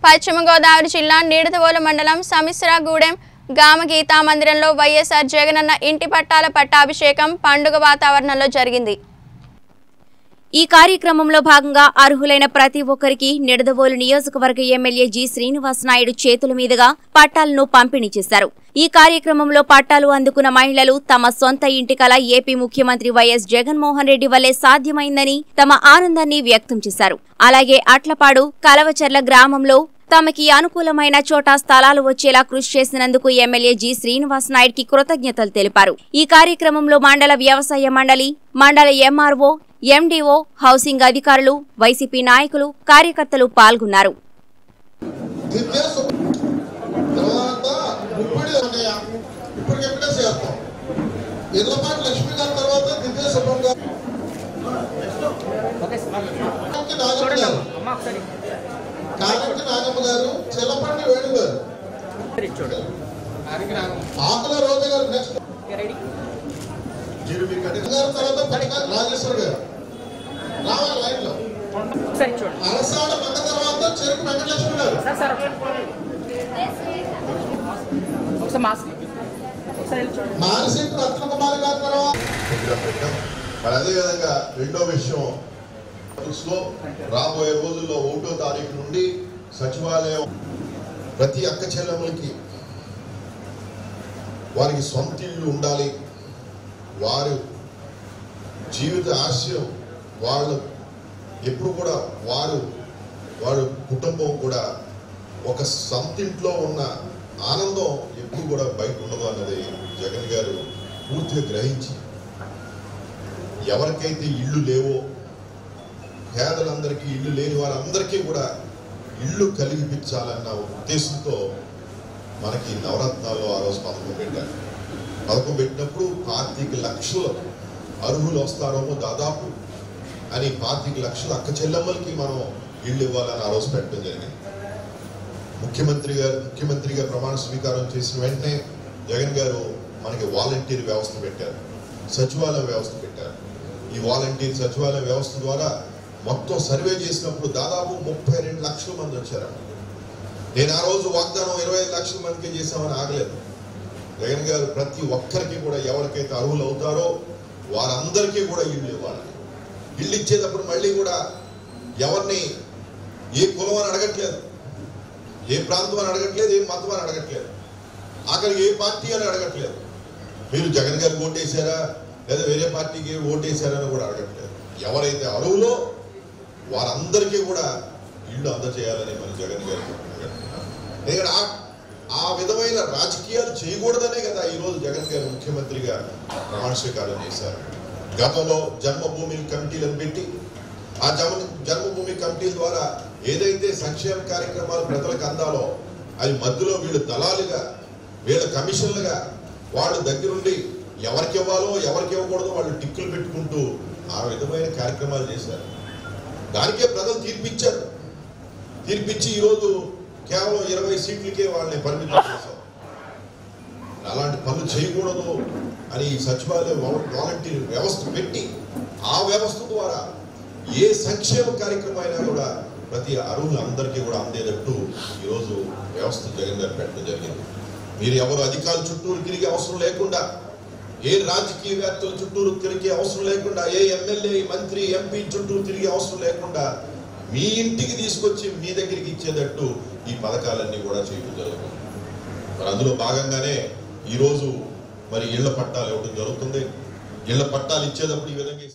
పశ్చిమ గోదావరి జిల్లా నీడతవోలు మండలం సమిశ్రాగూడెం గామ గీతా మందిరంలో వైఎస్ఆర్ జగనన్న ఇంటి పట్టాల పట్టాభిషేకం పండుగ వాతావరణంలో జరిగింది ఈ కార్యక్రమంలో భాగంగా అర్హులైన ప్రతి ఒక్కరికి నిడదవోలు నియోజకవర్గ ఎమ్మెల్యే జి శ్రీనివాస్ నాయుడు చేతుల మీదుగా పట్టాలను పంపిణీ చేశారు ఈ కార్యక్రమంలో పట్టాలు అందుకున్న మహిళలు తమ సొంత ఇంటి కల ఏపీ ముఖ్యమంత్రి వైఎస్ జగన్మోహన్ రెడ్డి వల్లే సాధ్యమైందని తమ ఆనందాన్ని వ్యక్తం చేశారు అలాగే అట్లపాడు కలవచర్ల గ్రామంలో తమకి అనుకూలమైన చోట స్థలాలు వచ్చేలా కృషి చేసినందుకు ఎమ్మెల్యే జి శ్రీనివాస్ నాయుడుకి కృతజ్ఞతలు తెలిపారు ఈ కార్యక్రమంలో మండల వ్యవసాయ మండలి మండల ఎంఆర్ఓ ఎండీఓ హౌసింగ్ అధికారులు వైసీపీ నాయకులు కార్యకర్తలు పాల్గొన్నారు దివ్యాసం తర్వాత ముప్పిడి అన్నయ్య ఇప్పటికెప్పుడే చేస్తాం ఎర్లపాటి లక్ష్మి గారి తర్వాత దివ్యాసం గారు కారంకి నాగమ్మ గారు కారంకి నాగమ్మ గారు చెల్లపండి వేణు గారు ఆకుల రోజు గారు నెక్స్ట్ గారు తర్వాత పడిక రాజేశ్వర్ గారు రావాలి లైన్ లో అలసాడ పక్క తర్వాత చెరుకు వెంకటలక్ష్మి గారు సార్ సార్ ఒకసారి మాస్క్ ఒకసారి వెళ్ళి చూడండి మానసిక రత్నకుమారి గారి తర్వాత కొద్దిగా పెట్టాం మరి అదేవిధంగా రెండో విషయం లో రాబోయే రోజుల్లో ఒకటో తారీఖు నుండి సచివాలయం ప్రతి అక్క చెల్లెములకి వారికి సొంత ఇల్లు ఉండాలి వారు జీవిత ఆశయం వాళ్ళు ఎప్పుడు కూడా వారు వారు కుటుంబం కూడా ఒక సొంత ఇంట్లో ఉన్న ఆనందం ఎప్పుడు కూడా బయట ఉండదు అన్నది జగన్ గారు పూర్తిగా గ్రహించి ఎవరికైతే ఇల్లు లేవో పేదలందరికీ ఇల్లు లేని వారందరికీ కూడా ఇల్లు కలిగిపించాలన్న ఉద్దేశంతో మనకి నవరత్నాల్లో ఆ రోజు పథకం పెట్టారు పథకం పెట్టినప్పుడు పాతిక లక్షలు అర్హులు వస్తారేమో దాదాపు అని పాతిక లక్షల అక్క చెల్లెమ్మలకి మనం ఇల్లు ఇవ్వాలని ఆ రోజు పెట్టడం జరిగింది ముఖ్యమంత్రి గారు ముఖ్యమంత్రిగా ప్రమాణ స్వీకారం చేసిన వెంటనే జగన్ గారు మనకి వాలంటీర్ వ్యవస్థ పెట్టారు సచివాలయ వ్యవస్థ పెట్టారు ఈ వాలంటీర్ సచివాలయ వ్యవస్థ ద్వారా మొత్తం సర్వే చేసినప్పుడు దాదాపు ముప్పై రెండు లక్షల మంది వచ్చారు నేను ఆ రోజు వాగ్దానం ఇరవై ఐదు లక్షల మందికి చేశామని ఆగలేదు జగన్ గారు ప్రతి ఒక్కరికి కూడా ఎవరికైతే అర్హులు అవుతారో వారందరికీ కూడా ఇల్లు ఇవ్వాలి ఇల్లు ఇచ్చేటప్పుడు మళ్ళీ కూడా ఎవరిని ఏ కులం అని అడగట్లేదు ఏ ప్రాంతం అని అడగట్లేదు ఏ మతం అని అడగట్లేదు ఆఖరికి ఏ పార్టీ అని అడగట్లేదు మీరు జగన్ గారికి ఓటేశారా లేదా వేరే పార్టీకి ఓటేశారా అని కూడా అడగట్లేదు ఎవరైతే అరువులో వారందరికీ కూడా ఇల్లు అందజేయాలని మన జగన్ గారు ఎందుకంటే ఆ ఆ విధమైన రాజకీయాలు చేయకూడదనే కదా ఈరోజు జగన్ గారు ముఖ్యమంత్రిగా ప్రమాణ స్వీకారం చేశారు గతంలో జన్మభూమి కమిటీలను పెట్టి ఆ జన్మ జన్మభూమి కమిటీల ద్వారా ఏదైతే సంక్షేమ కార్యక్రమాలు ప్రజలకు అందాలో అది మధ్యలో వీళ్ళు దళాలుగా వీళ్ళ కమిషన్లుగా వాళ్ళు దగ్గరుండి ఎవరికి ఇవ్వాలో ఎవరికి ఇవ్వకూడదో వాళ్ళు టిక్కులు పెట్టుకుంటూ ఆ విధమైన కార్యక్రమాలు చేశారు దానికే ప్రజలు తీర్పిచ్చారు తీర్పిచ్చి ఈరోజు కేవలం ఇరవై సీట్లకే వాళ్ళని పరిమితం చేశారు అలాంటి పనులు చేయకూడదు అని ఈ సచివాలయం వాల- వాలంటీర్ వ్యవస్థ పెట్టి ఆ వ్యవస్థ ద్వారా ఏ సంక్షేమ కార్యక్రమం అయినా కూడా ప్రతి అర్హులందరికీ కూడా అందేటట్టు ఈరోజు వ్యవస్థ జగన్ గారు పెట్టడం జరిగింది మీరు ఎవరు అధికారుల చుట్టూరు తిరిగే అవసరం లేకుండా ఏ రాజకీయవేత్తల చుట్టూరు తిరిగే అవసరం లేకుండా ఏ ఎమ్మెల్యే మంత్రి ఎంపీ చుట్టూ తిరిగే అవసరం లేకుండా మీ ఇంటికి తీసుకొచ్చి మీ దగ్గరికి ఇచ్చేటట్టు ఈ పథకాలన్నీ కూడా చేయడం జరుగుతుంది మరి అందులో భాగంగానే ఈరోజు మరి ఇళ్ల పట్టాలు ఇవ్వడం జరుగుతుంది ఇళ్ల పట్టాలు ఇచ్చేటప్పుడు ఈ విధంగా